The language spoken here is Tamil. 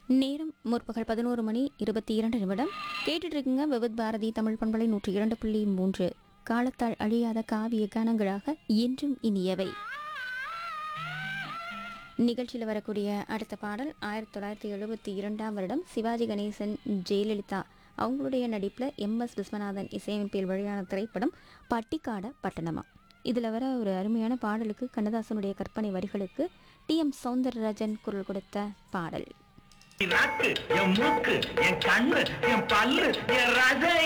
நேரம் முற்பகல் பதினோரு மணி இருபத்தி இரண்டு நிமிடம் கேட்டுட்டு இருக்குங்க விவித் பாரதி தமிழ் பண்பலை நூற்றி இரண்டு புள்ளி மூன்று காலத்தால் அழியாத காவிய கானங்களாக என்றும் இனியவை நிகழ்ச்சியில் வரக்கூடிய அடுத்த பாடல் ஆயிரத்தி தொள்ளாயிரத்தி எழுபத்தி இரண்டாம் வருடம் சிவாஜி கணேசன் ஜெயலலிதா அவங்களுடைய நடிப்பில் எம் எஸ் விஸ்வநாதன் இசையமைப்பில் வெளியான திரைப்படம் பட்டிக்காட பட்டணமா இதில் வர ஒரு அருமையான பாடலுக்கு கண்ணதாசனுடைய கற்பனை வரிகளுக்கு டி எம் சௌந்தரராஜன் குரல் கொடுத்த பாடல் நாக்கு என் மூக்கு என் கண்ணு என் பல்லு என் ரதை